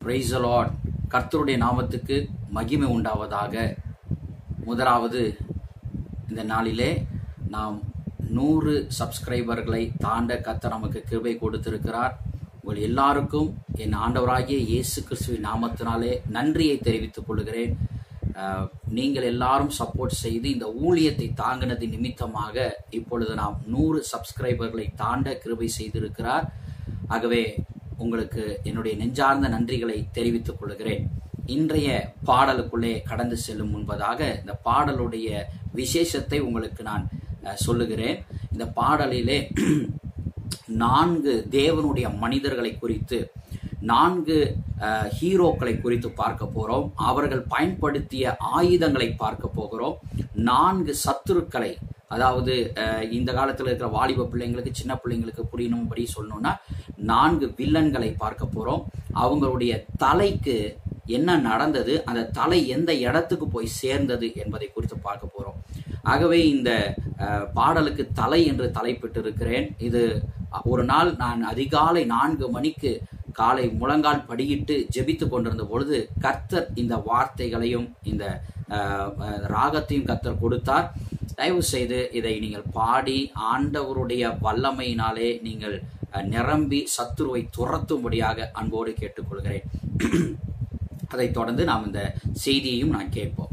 price Lord கர்த்தருடைய நாமத்துக்கு மகிமை உண்டாவதாக முதலாவது இந்த நாளிலே நாம் நூறு சப்ஸ்கிரைபர்களை தாண்ட கர்த்தர் நமக்கு கிருபை கொடுத்திருக்கிறார் உங்கள் எல்லாருக்கும் என் ஆண்டவராகிய இயேசு கிறிஸ்துவின் நாமத்தினாலே நன்றியை தெரிவித்துக் கொள்கிறேன் அஹ், நீங்கள் எல்லாரும் சப்போர்ட் செய்து இந்த ஊழியத்தை தாங்கினது நிமித்தமாக இப்பொழுது நாம் நூறு சப்ஸ்கிரைபர்களை தாண்ட கிருபை செய்திருக்கிறார் ஆகவே உங்களுக்கு என்னுடைய நெஞ்சார்ந்த நன்றிகளை தெரிவித்துக் கொள்கிறேன் இன்றைய பாடலுக்குள்ளே கடந்து செல்லும் முன்பதாக இந்த பாடலுடைய விசேஷத்தை உங்களுக்கு நான் அஹ், சொல்லுகிறேன் இந்த பாடலிலே நான்கு தேவனுடைய மனிதர்களை குறித்து நான்கு அஹ், ஹீரோக்களை குறித்து பார்க்க போறோம் அவர்கள் பயன்படுத்திய ஆயுதங்களை பார்க்க போகிறோம் நான்கு சத்துருக்களை அதாவது அஹ், இந்த காலத்தில் இருக்கிற வாலிப பிள்ளைங்களுக்கு சின்ன பிள்ளைங்களுக்கு புரியணும்படி சொல்லணும்னா நான்கு வில்லன்களை பார்க்க போறோம் அவங்களுடைய தலைக்கு என்ன நடந்தது அந்த தலை எந்த இடத்துக்கு போய் சேர்ந்தது என்பதை குறித்து பார்க்க போறோம் ஆகவே இந்த அஹ், பாடலுக்கு தலை என்று தலைப்பிட்டிருக்கிறேன் இது ஒரு நாள் நான் அதிகாலை நான்கு மணிக்கு காலை முழங்கால் படியிட்டு ஜெபித்து கொண்டிருந்த பொழுது கர்த்தர் இந்த வார்த்தைகளையும் இந்த அஹ், அஹ், ராகத்தையும் கர்த்தர் கொடுத்தார் தயவு செய்து இதை நீங்கள் பாடி ஆண்டவருடைய வல்லமையினாலே நீங்கள் அஹ், நிரம்பி சத்துருவை துரத்தும்படியாக அன்போடு கேட்டுக்கொள்கிறேன் அதைத் தொடர்ந்து நாம் இந்த செய்தியையும் நான் கேட்போம்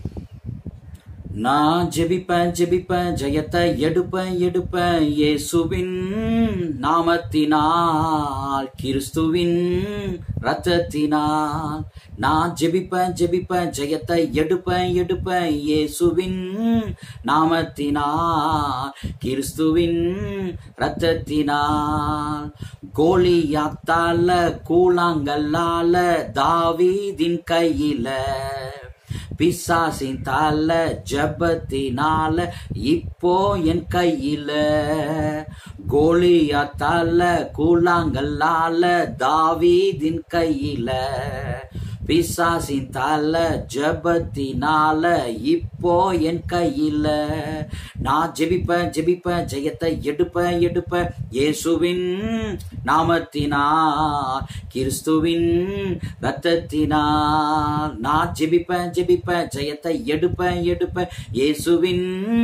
நான் ஜெபிப்பேன் ஜெபிப்பேன் ஜெயத்தை எடுப்பேன் எடுப்பேன் இயேசுவின் நாமத்தினால் கிறிஸ்துவின் ரத்தத்தினால் நான் ஜெபிப்பேன் ஜெபிப்பேன் ஜெயத்தை எடுப்பேன் எடுப்பேன் இயேசுவின் நாமத்தினால் கிறிஸ்துவின் ரத்தத்தினால் கோலியாத்தால கூழாங்கல்லால தாவீதின் கையில பிசாசின் தல ஜபத்தினால இப்போ என் கையில கோலியா தல கூழாங்கல்லால தாவீதின் கையில பிசாசின் தல ஜபத்தினால இப்போ என் கையில நான் ஜெபிப்பேன் ஜெபிப்பேன் ஜெயத்தை எடுப்பேன் எடுப்பேன் இயேசுவின் நாமத்தினால் கிறிஸ்துவின் ரத்தத்தினால் நான் ஜெபிப்பேன் ஜெபிப்பேன் ஜெயத்தை எடுப்பேன் எடுப்பேன் இயேசுவின்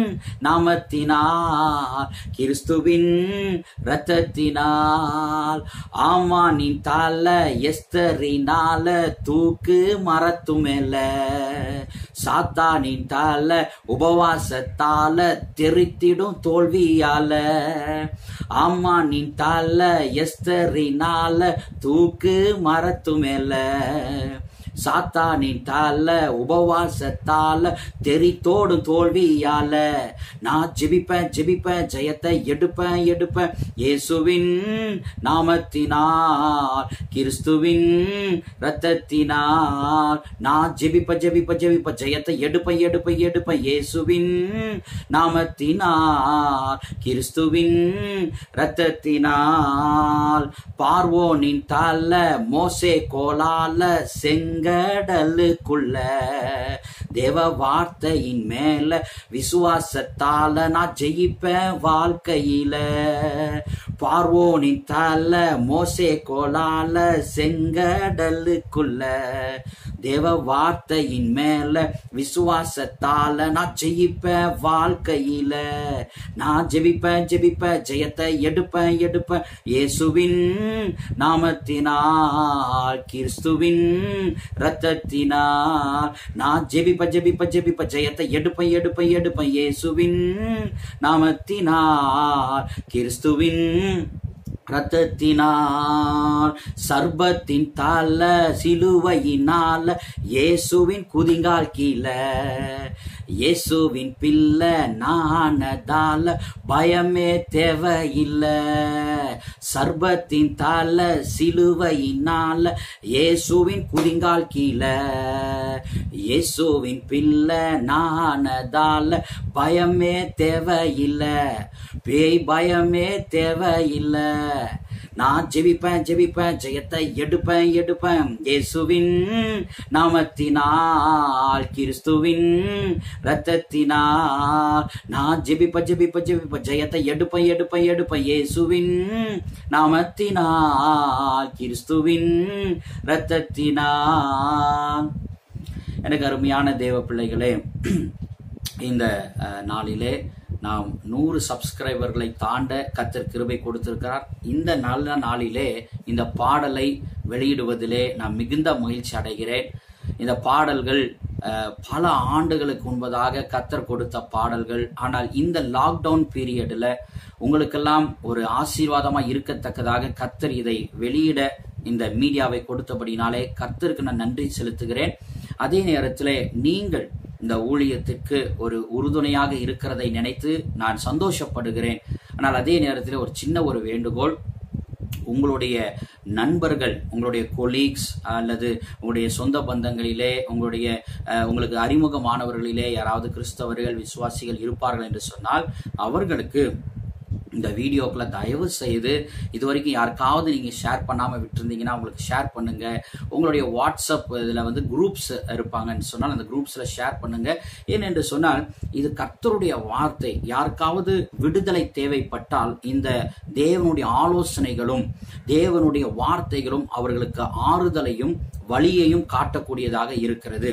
நாமத்தினால் கிறிஸ்துவின் ரத்தத்தினால் ஆமானின் தால எஸ்தரினால தூக்கு மரத்து மேல சாத்தானின் தால உபவாசத்தால தெரித்திடும் தோல்வியால ஆமானின் தால எஸ்தரினால தூக்கு மரத்து மேல சாத்தானின் தால உபவாசத்தால தெரித்தோடும் தோல்வியால நான் ஜெபிப்பேன் ஜெபிப்பேன் ஜெயத்தை எடுப்பேன் எடுப்பேன் இயேசுவின் நாமத்தினால் கிறிஸ்துவின் ரத்தத்தினால் நான் ஜெபிப்ப ஜெபிப்ப ஜெபிப்ப ஜெயத்தை எடுப்பேன் எடுப்பேன் எடுப்பேன் இயேசுவின் நாமத்தினால் கிறிஸ்துவின் ரத்தத்தினால் பார்வோனின் தல மோசே கோலால செங்கடலுக்குள்ள தேவ வார்த்தையின் மேல விசுவாசத்தால நான் ஜெயிப்பேன் வாழ்க்கையில பார்வோனின் தல மோசே கோலால செங்கடலுக்குள்ள தேவ வார்த்தையின் மேல விசுவாசத்தால நான் ஜெயிப்பேன் வாழ்க்கையில நான் ஜெபிப்பேன் ஜெபிப்பேன் ஜெயத்தை எடுப்பேன் எடுப்பேன் இயேசுவின் நாமத்தினால் கிறிஸ்துவின் ரத்தத்தினால் நான் ஜெபிப்ப ஜெபிப்ப ஜெபிப்ப ஜெயத்தை எடுப்பேன் எடுப்பேன் எடுப்பேன் இயேசுவின் நாமத்தினால் கிறிஸ்துவின் ரத்தத்தினால் சர்பத்தின் தால சிலுவையினால இயேசுவின் குதிங்கால் கீழே இயேசுவின் பிள்ளை நானதால பயமே தேவையில்லை சர்பத்தின் தால சிலுவையினால இயேசுவின் குதிங்கால் கீழே இயேசுவின் பிள்ளை நானதால பயமே தேவையில்லை பேய் பயமே தேவையில்லை நான் ஜெபிப்பேன் ஜெபிப்பேன் ஜெயத்தை எடுப்பேன் எடுப்பேன் இயேசுவின் நாமத்தினால் கிறிஸ்துவின் ரத்தத்தினால் நான் ஜெபிப்ப ஜெபிப்ப ஜெபிப்ப ஜெயத்தை எடுப்பேன் எடுப்பேன் எடுப்பேன் இயேசுவின் நாமத்தினால் கிறிஸ்துவின் ரத்தத்தினால் எனக்கு அருமையான தேவ பிள்ளைகளே இந்த அஹ், நாளிலே நாம் நூறு சப்ஸ்கிரைபர்களை தாண்ட கத்தர் கிருபை கொடுத்திருக்கிறார் இந்த நல்ல நாளிலே இந்த பாடலை வெளியிடுவதிலே நான் மிகுந்த மகிழ்ச்சி அடைகிறேன் இந்த பாடல்கள் அஹ், பல ஆண்டுகளுக்கு முன்பதாக கத்தர் கொடுத்த பாடல்கள் ஆனால் இந்த லாக்டவுன் பீரியடில் உங்களுக்கெல்லாம் ஒரு ஆசீர்வாதமா இருக்கத்தக்கதாக கத்தர் இதை வெளியிட இந்த மீடியாவை கொடுத்தபடினாலே கர்த்தருக்கு நான் நன்றி செலுத்துகிறேன் அதே நேரத்தில் நீங்கள் இந்த ஊழியத்திற்கு ஒரு உறுதுணையாக இருக்கிறதை நினைத்து நான் சந்தோஷப்படுகிறேன் ஆனால் அதே நேரத்தில் ஒரு சின்ன ஒரு வேண்டுகோள் உங்களுடைய நண்பர்கள் உங்களுடைய கொலீக்ஸ் அல்லது உங்களுடைய சொந்த பந்தங்களிலே உங்களுடைய அஹ், உங்களுக்கு அறிமுகமானவர்களிலே யாராவது கிறிஸ்தவர்கள் விசுவாசிகள் இருப்பார்கள் என்று சொன்னால் அவர்களுக்கு இந்த வீடியோக்களை தயவு செய்து இது வரைக்கும் யாருக்காவது நீங்கள் ஷேர் பண்ணாமல் விட்டுருந்தீங்கன்னா உங்களுக்கு ஷேர் பண்ணுங்க உங்களுடைய வாட்ஸ்அப் இதில் வந்து குரூப்ஸ் இருப்பாங்கன்னு சொன்னால் அந்த குரூப்ஸில் ஷேர் பண்ணுங்க ஏனென்று சொன்னால் இது கர்த்தருடைய வார்த்தை யாருக்காவது விடுதலை தேவைப்பட்டால் இந்த தேவனுடைய ஆலோசனைகளும் தேவனுடைய வார்த்தைகளும் அவர்களுக்கு ஆறுதலையும் வழியையும் காட்டக்கூடியதாக இருக்கிறது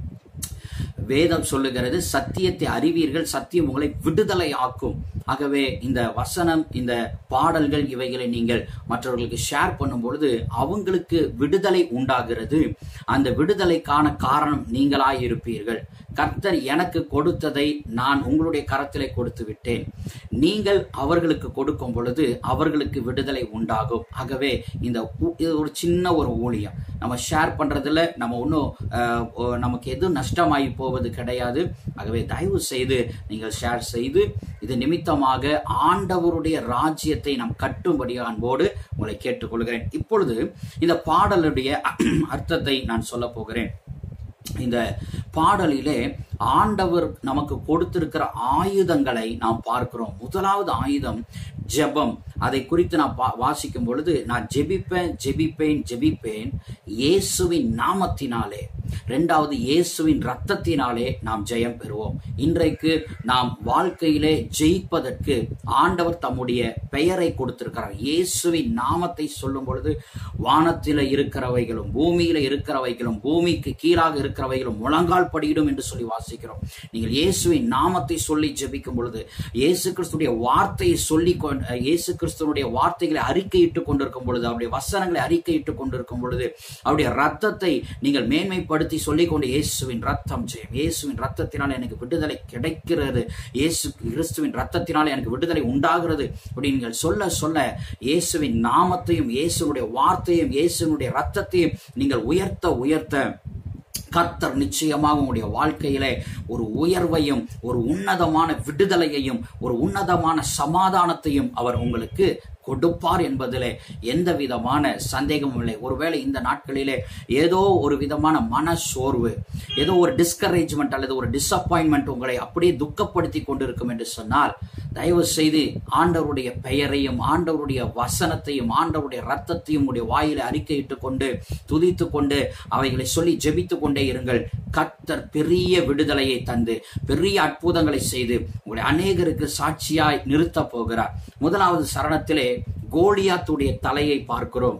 வேதம் சொல்லுகிறது சத்தியத்தை அறிவீர்கள் சத்தியம் உங்களை விடுதலை ஆக்கும் ஆகவே இந்த வசனம் இந்த பாடல்கள் இவைகளை நீங்கள் மற்றவர்களுக்கு ஷேர் பண்ணும் பொழுது அவங்களுக்கு விடுதலை உண்டாகிறது அந்த விடுதலைக்கான காரணம் நீங்களாய் இருப்பீர்கள் கர்த்தர் எனக்கு கொடுத்ததை நான் உங்களுடைய கரத்திலே கொடுத்து விட்டேன் நீங்கள் அவர்களுக்கு கொடுக்கும் பொழுது அவர்களுக்கு விடுதலை உண்டாகும் ஆகவே இந்த ஊ- இது ஒரு சின்ன ஒரு ஊழியம் நம்ம ஷேர் பண்றதுல நம்ம ஒன்றும் நமக்கு எதுவும் நஷ்டமாகி போவது கிடையாது ஆகவே தயவு செய்து நீங்கள் ஷேர் செய்து இது நிமித்தமாக ஆண்டவருடைய ராஜ்யத்தை நாம் கட்டும்படி அன்போடு உங்களை கேட்டுக்கொள்கிறேன் இப்பொழுது இந்த பாடலுடைய அர்த்தத்தை நான் சொல்ல போகிறேன் இந்த பாடலிலே ஆண்டவர் நமக்கு கொடுத்திருக்கிற ஆயுதங்களை நாம் பார்க்கிறோம் முதலாவது ஆயுதம் ஜெபம் அதை குறித்து நான் பா- வாசிக்கும் பொழுது நான் ஜெபிப்பேன் ஜெபிப்பேன் ஜெபிப்பேன் இயேசுவின் நாமத்தினாலே இரண்டாவது இயேசுவின் ரத்தத்தினாலே நாம் ஜெயம் பெறுவோம் இன்றைக்கு நாம் வாழ்க்கையிலே ஜெயிப்பதற்கு ஆண்டவர் தம்முடைய பெயரை கொடுத்திருக்கிறார் இயேசுவின் நாமத்தை சொல்லும் பொழுது வானத்தில இருக்கிறவைகளும் பூமியில இருக்கிறவைகளும் பூமிக்கு கீழாக இருக்கிறவைகளும் முழங்கால் படியிடும் என்று சொல்லி வாசிக்கிறோம் நீங்கள் இயேசுவின் நாமத்தை சொல்லி ஜெபிக்கும் பொழுது இயேசு கிறிஸ்துடைய வார்த்தையை சொல்லி கொண்டு- இயேசு கிறிஸ்துவனுடைய வார்த்தைகளை அறிக்கையிட்டுக் கொண்டிருக்கும் பொழுது அவருடைய வசனங்களை அறிக்கையிட்டுக் கொண்டிருக்கும் பொழுது அவருடைய ரத்தத்தை நீங்கள் மேன்மைப்படுத்தி சொல்லிக் கொண்டு இயேசுவின் ரத்தம் ஜெயம் இயேசுவின் ரத்தத்தினால் எனக்கு விடுதலை கிடைக்கிறது இயேசு கிறிஸ்துவின் ரத்தத்தினால் எனக்கு விடுதலை உண்டாகிறது அப்படி நீங்கள் சொல்ல சொல்ல இயேசுவின் நாமத்தையும் இயேசுனுடைய வார்த்தையும் இயேசுனுடைய ரத்தத்தையும் நீங்கள் உயர்த்த உயர்த்த கர்த்தர் நிச்சயமாக உங்களுடைய வாழ்க்கையிலே ஒரு உயர்வையும் ஒரு உன்னதமான விடுதலையையும் ஒரு உன்னதமான சமாதானத்தையும் அவர் உங்களுக்கு கொடுப்பார் என்பதிலே எந்த விதமான சந்தேகமும் இல்லை ஒருவேளை இந்த நாட்களிலே ஏதோ ஒரு விதமான மன சோர்வு ஏதோ ஒரு டிஸ்கரேஜ்மெண்ட் அல்லது ஒரு டிசப்பாயின்மெண்ட் உங்களை அப்படியே துக்கப்படுத்தி கொண்டிருக்கும் என்று சொன்னால் தயவு செய்து ஆண்டவருடைய பெயரையும் ஆண்டவருடைய வசனத்தையும் ஆண்டவருடைய ரத்தத்தையும் உடைய வாயில அறிக்கையிட்டுக் கொண்டு துதித்து கொண்டு அவைகளை சொல்லி ஜெபித்து கொண்டே இருங்கள் கர்த்தர் பெரிய விடுதலையை தந்து பெரிய அற்புதங்களை செய்து உங்களை அநேகருக்கு சாட்சியாய் நிறுத்தப் போகிறார் முதலாவது சரணத்திலே கோலியாத்துடைய தலையை பார்க்கிறோம்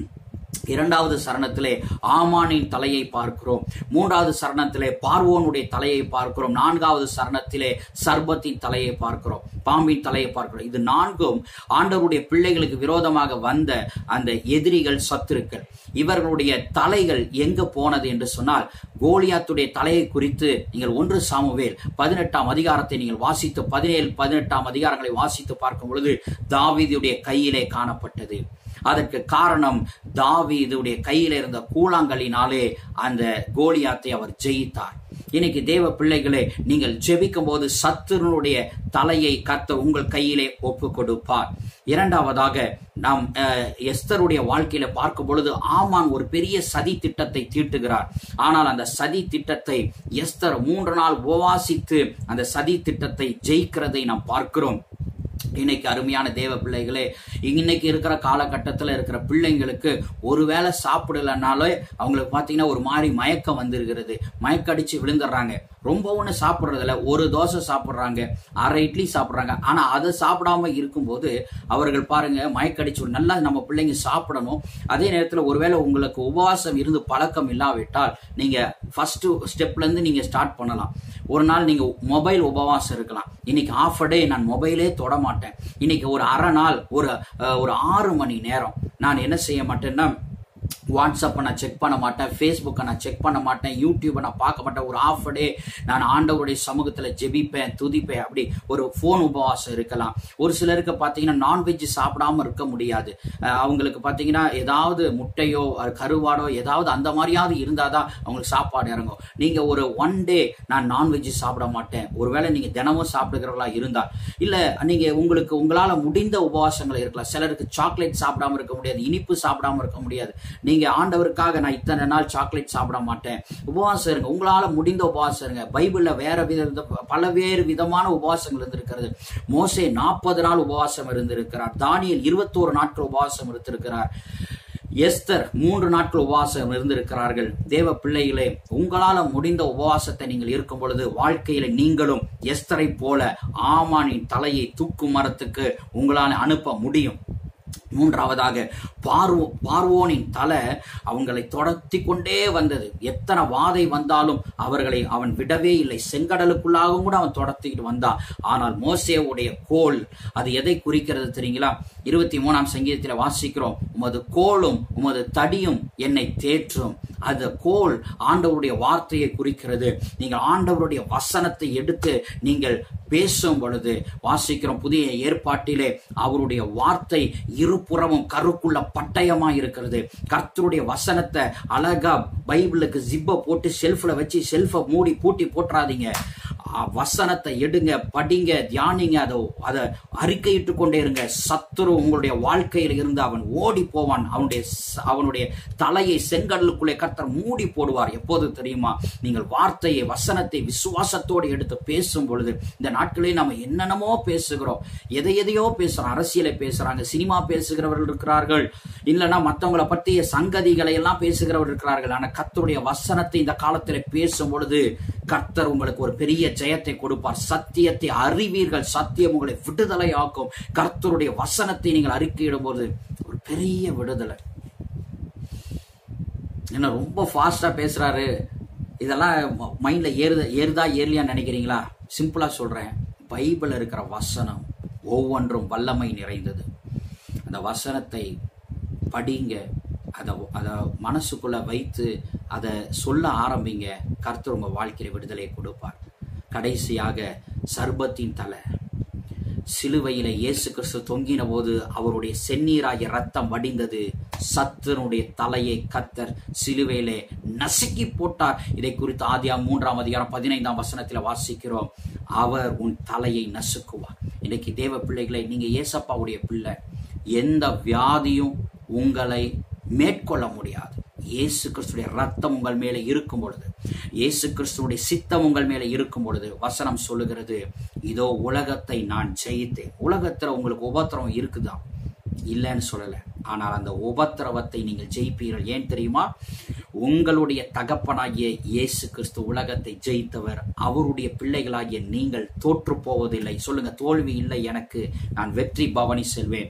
இரண்டாவது சரணத்திலே ஆமானின் தலையை பார்க்கிறோம் மூன்றாவது சரணத்திலே பார்வோனுடைய தலையை பார்க்கிறோம் நான்காவது சரணத்திலே சர்பத்தின் தலையை பார்க்கிறோம் பாம்பின் தலையை பார்க்கிறோம் இது நான்கும் ஆண்டவருடைய பிள்ளைகளுக்கு விரோதமாக வந்த அந்த எதிரிகள் சத்துருக்கள் இவர்களுடைய தலைகள் எங்க போனது என்று சொன்னால் கோலியாத்துடைய தலையை குறித்து நீங்கள் ஒன்று சாமுவேல் பதினெட்டாம் அதிகாரத்தை நீங்கள் வாசித்து பதினேழு பதினெட்டாம் அதிகாரங்களை வாசித்து பார்க்கும் பொழுது தாவீதுடைய கையிலே காணப்பட்டது அதற்கு காரணம் தாவீதுடைய கையில இருந்த கூழாங்கலினாலே அந்த கோலியாத்தை அவர் ஜெயித்தார் இன்னைக்கு தேவ பிள்ளைகளே நீங்கள் ஜெபிக்கும் போது சத்துருனுடைய தலையை கர்த்தர் உங்கள் கையிலே ஒப்பு கொடுப்பார் இரண்டாவதாக நாம் அஹ், எஸ்தருடைய வாழ்க்கையில பார்க்கும் பொழுது ஆமான் ஒரு பெரிய சதி திட்டத்தை தீட்டுகிறார் ஆனால் அந்த சதி திட்டத்தை எஸ்தர் மூன்று நாள் உபவாசித்து அந்த சதி திட்டத்தை ஜெயிக்கிறதை நாம் பார்க்கிறோம் இன்னைக்கு அருமையான தேவ பிள்ளைகளே இன்னைக்கு இருக்கிற காலகட்டத்தில் இருக்கிற பிள்ளைங்களுக்கு ஒருவேளை சாப்பிடலனாலே அவங்களுக்கு பார்த்தீங்கன்னா ஒரு மாதிரி மயக்கம் வந்திருக்கிறது மயக்க அடிச்சு விழுந்துடுறாங்க ரொம்ப ஒன்று சாப்பிட்றதில்ல ஒரு தோசை சாப்பிட்றாங்க அரை இட்லி சாப்பிட்றாங்க ஆனால் அதை சாப்பிடாம இருக்கும்போது அவர்கள் பாருங்க மயக்கடிச்சு விழு- நல்லா நம்ம பிள்ளைங்க சாப்பிடணும் அதே நேரத்தில் ஒருவேளை உங்களுக்கு உபவாசம் இருந்து பழக்கம் இல்லாவிட்டால் நீங்க ஃபர்ஸ்ட் ஸ்டெப்ல இருந்து நீங்க ஸ்டார்ட் பண்ணலாம் ஒரு நாள் நீங்க மொபைல் உபவாசம் இருக்கலாம் இன்னைக்கு ஆஃப் டே நான் மொபைலே தொட மாட்டேன் இன்னைக்கு ஒரு அரை நாள் ஒரு அஹ், ஒரு ஆறு மணி நேரம் நான் என்ன செய்ய மாட்டேன்னா வாட்ஸ்அப்பை நான் செக் பண்ண மாட்டேன் ஃபேஸ்புக்கை நான் செக் பண்ண மாட்டேன் யூடியூப்பை நான் பார்க்க மாட்டேன் ஒரு ஆஃப் டே நான் ஆண்டவருடைய சமூகத்தில் ஜெபிப்பேன் துதிப்பேன் அப்படி ஒரு ஃபோன் உபவாசம் இருக்கலாம் ஒரு சிலருக்கு பார்த்தீங்கன்னா நான்வெஜ் சாப்பிடாம இருக்க முடியாது அஹ் அவங்களுக்கு பார்த்தீங்கன்னா ஏதாவது முட்டையோ அஹ் கருவாடோ ஏதாவது அந்த மாதிரியாவது இருந்தால் தான் அவங்களுக்கு சாப்பாடு இறங்கும் நீங்கள் ஒரு ஒன் டே நான் நான்வெஜ் சாப்பிட மாட்டேன் ஒருவேளை நீங்கள் தினமும் சாப்பிடுகிறவங்களா இருந்தால் இல்லை நீங்கள் உங்களுக்கு உங்களால் முடிந்த உபவாசங்கள் இருக்கலாம் சிலருக்கு சாக்லேட் சாப்பிடாம இருக்க முடியாது இனிப்பு சாப்பிடாம இருக்க முடியாது நீங்க ஆண்டவருக்காக நான் இத்தனை நாள் சாக்லேட் சாப்பிட மாட்டேன் உபவாசம் இருங்க உங்களால முடிந்த உபவாசம் இருங்க பைபிள்ல வேற வித பலவேறு விதமான உபவாசங்கள் இருந்திருக்கிறது மோசே நாற்பது நாள் உபவாசம் இருந்திருக்கிறார் தானியல் இருபத்தோரு நாட்கள் உபவாசம் இருந்திருக்கிறார் எஸ்தர் மூன்று நாட்கள் உபவாசம் இருந்திருக்கிறார்கள் தேவ பிள்ளைகளே உங்களால முடிந்த உபவாசத்தை நீங்கள் இருக்கும் பொழுது வாழ்க்கையில நீங்களும் எஸ்தரை போல ஆமானின் தலையை தூக்கும் மரத்துக்கு உங்களால அனுப்ப முடியும் மூன்றாவதாக பார்வோ பார்வோனின் தலை அவங்களை தொடர்த்தி கொண்டே வந்தது எத்தனை வாதை வந்தாலும் அவர்களை அவன் விடவே இல்லை செங்கடலுக்குள்ளாகவும் கூட அவன் தொடர்த்திக்கிட்டு வந்தான் ஆனால் மோசேவுடைய கோல் அது எதை குறிக்கிறது தெரியுங்களா இருபத்தி மூணாம் சங்கீதத்தில் வாசிக்கிறோம் உமது கோலும் உமது தடியும் என்னை தேற்றும் அந்த கோல் ஆண்டவருடைய வார்த்தையை குறிக்கிறது நீங்கள் ஆண்டவருடைய வசனத்தை எடுத்து நீங்கள் பேசும் பொழுது வாசிக்கிறோம் புதிய ஏற்பாட்டிலே அவருடைய வார்த்தை இருபுறமும் கருக்குள்ள பட்டயமா இருக்கிறது கர்த்தருடைய வசனத்தை அழகா பைபிளுக்கு ஜிப்ப போட்டு ஷெல்ஃப்ல வச்சு ஷெல்ஃபை மூடி பூட்டி போட்டுறாதீங்க ஆ, வசனத்தை எடுங்க படிங்க தியானிங்க அதை அதை அறிக்கையிட்டு கொண்டே இருங்க சத்துரு உங்களுடைய வாழ்க்கையில் இருந்து அவன் ஓடி போவான் அவனுடைய ச- அவனுடைய தலையை செங்கடலுக்குள்ளே கர்த்தர் மூடி போடுவார் எப்போது தெரியுமா நீங்கள் வார்த்தையை வசனத்தை விசுவாசத்தோடு எடுத்து பேசும் பொழுது இந்த நாட்களில் நம்ம என்னென்னமோ பேசுகிறோம் எதை எதையோ பேசுறோம் அரசியலை பேசுறாங்க சினிமா பேசுகிறவர்கள் இருக்கிறார்கள் இல்லைன்னா மற்றவங்களை பற்றிய சங்கதிகளை எல்லாம் பேசுகிறவர்கள் இருக்கிறார்கள் ஆனா கர்த்தருடைய வசனத்தை இந்த காலத்தில் பேசும் பொழுது கர்த்தர் உங்களுக்கு ஒரு பெரிய ஜெயத்தை கொடுப்பார் சத்தியத்தை அறிவீர்கள் சத்தியம் உங்களை விடுதலை ஆக்கும் கர்த்தருடைய வசனத்தை நீங்கள் அறிக்கையிடும் போது ஒரு பெரிய விடுதலை என்ன ரொம்ப ஃபாஸ்டா பேசுறாரு இதெல்லாம் மைண்ட்ல ஏறுத ஏறுதா ஏறலையான்னு நினைக்கிறீங்களா சிம்பிளா சொல்றேன் பைபிள் இருக்கிற வசனம் ஒவ்வொன்றும் வல்லமை நிறைந்தது அந்த வசனத்தை படிங்க அதை அதை மனசுக்குள்ள வைத்து அதை சொல்ல ஆரம்பிங்க கர்த்தர் உங்க வாழ்க்கையில விடுதலை கொடுப்பார் கடைசியாக சர்பத்தின் தலை சிலுவையில இயேசு கிறிஸ்து தொங்கின போது அவருடைய செந்நீராகிய ரத்தம் வடிந்தது சத்தனுடைய தலையை கத்தர் சிலுவையிலே நசுக்கி போட்டார் இதை குறித்து ஆதியா மூன்றாம் அதிகாரம் பதினைந்தாம் வசனத்துல வாசிக்கிறோம் அவர் உன் தலையை நசுக்குவார் இன்னைக்கு தேவ பிள்ளைகளை நீங்க ஏசப்பாவுடைய பிள்ளை எந்த வியாதியும் உங்களை மேற்கொள்ள முடியாது இயேசு கிறிஸ்துடைய ரத்தம் உங்கள் மேலே இருக்கும் பொழுது இயேசு கிறிஸ்துடைய சித்தம் உங்கள் மேலே இருக்கும் பொழுது வசனம் சொல்லுகிறது இதோ உலகத்தை நான் ஜெயித்தேன் உலகத்துல உங்களுக்கு உபத்திரம் இருக்குதா இல்லைன்னு சொல்லல ஆனால் அந்த உபத்திரவத்தை நீங்கள் ஜெயிப்பீர்கள் ஏன் தெரியுமா உங்களுடைய தகப்பனாகிய இயேசு கிறிஸ்து உலகத்தை ஜெயித்தவர் அவருடைய பிள்ளைகளாகிய நீங்கள் தோற்று போவதில்லை சொல்லுங்க தோல்வி இல்லை எனக்கு நான் வெற்றி பவனி செல்வேன்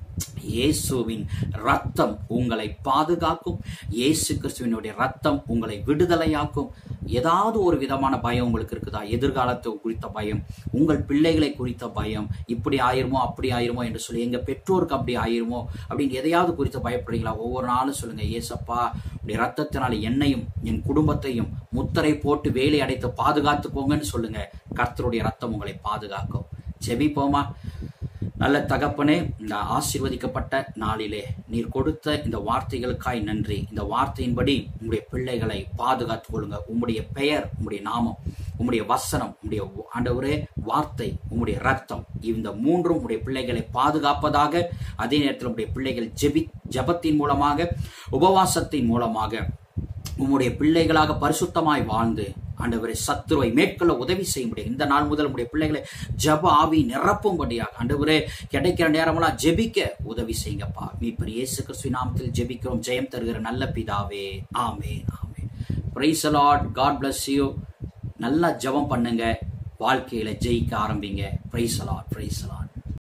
இயேசுவின் ரத்தம் உங்களை பாதுகாக்கும் இயேசு கிறிஸ்துவினுடைய ரத்தம் உங்களை விடுதலையாக்கும் ஏதாவது ஒரு விதமான பயம் உங்களுக்கு இருக்குதா எதிர்காலத்தை குறித்த பயம் உங்கள் பிள்ளைகளை குறித்த பயம் இப்படி ஆயிருமோ அப்படி ஆயிருமோ என்று சொல்லி எங்க பெற்றோருக்கு அப்படி ஆயிருமோ அப்படின்னு எதையாவது குறித்து பயப்படுறீங்களா ஒவ்வொரு நாளும் சொல்லுங்க ஏசப்பா உடைய ரத்தத்தினால என்னையும் என் குடும்பத்தையும் முத்திரை போட்டு வேலை அடைத்து பாதுகாத்துக்கோங்கன்னு சொல்லுங்க கர்த்தருடைய ரத்தம் உங்களை பாதுகாக்கும் ஜெபிப்போமா நல்ல தகப்பனே இந்த ஆசீர்வதிக்கப்பட்ட நாளிலே நீர் கொடுத்த இந்த வார்த்தைகளுக்காய் நன்றி இந்த வார்த்தையின்படி உங்களுடைய பிள்ளைகளை பாதுகாத்துக் கொள்ளுங்க உம்முடைய பெயர் உம்முடைய நாமம் உம்முடைய வசனம் உம்முடைய ஆண்டவரே வார்த்தை உம்முடைய ரத்தம் இந்த மூன்றும் உம்முடைய பிள்ளைகளை பாதுகாப்பதாக அதே நேரத்தில் உம்முடைய பிள்ளைகள் ஜெபி ஜபத்தின் மூலமாக உபவாசத்தின் மூலமாக உம்முடைய பிள்ளைகளாக பரிசுத்தமாய் வாழ்ந்து ஆண்டவரே சத்துருவை மேற்கொள்ள உதவி செய்ய முடியும் இந்த நாள் முதல் உடைய பிள்ளைகளை ஜப ஆவி நிரப்பும்படியாக ஆண்டவரே கிடைக்கிற நேரமெல்லாம் ஜெபிக்க உதவி செய்யுங்கப்பா மீட்பர் இயேசு கிறிஸ்துவின் நாமத்தில் ஜெபிக்கிறோம் ஜெயம் தருகிற நல்ல பிதாவே amen amen praise lord God bless you நல்லா ஜெபம் பண்ணுங்க வாழ்க்கையில ஜெயிக்க ஆரம்பிங்க பிரைஸ் லார்ட் பிரைஸ் லார்ட்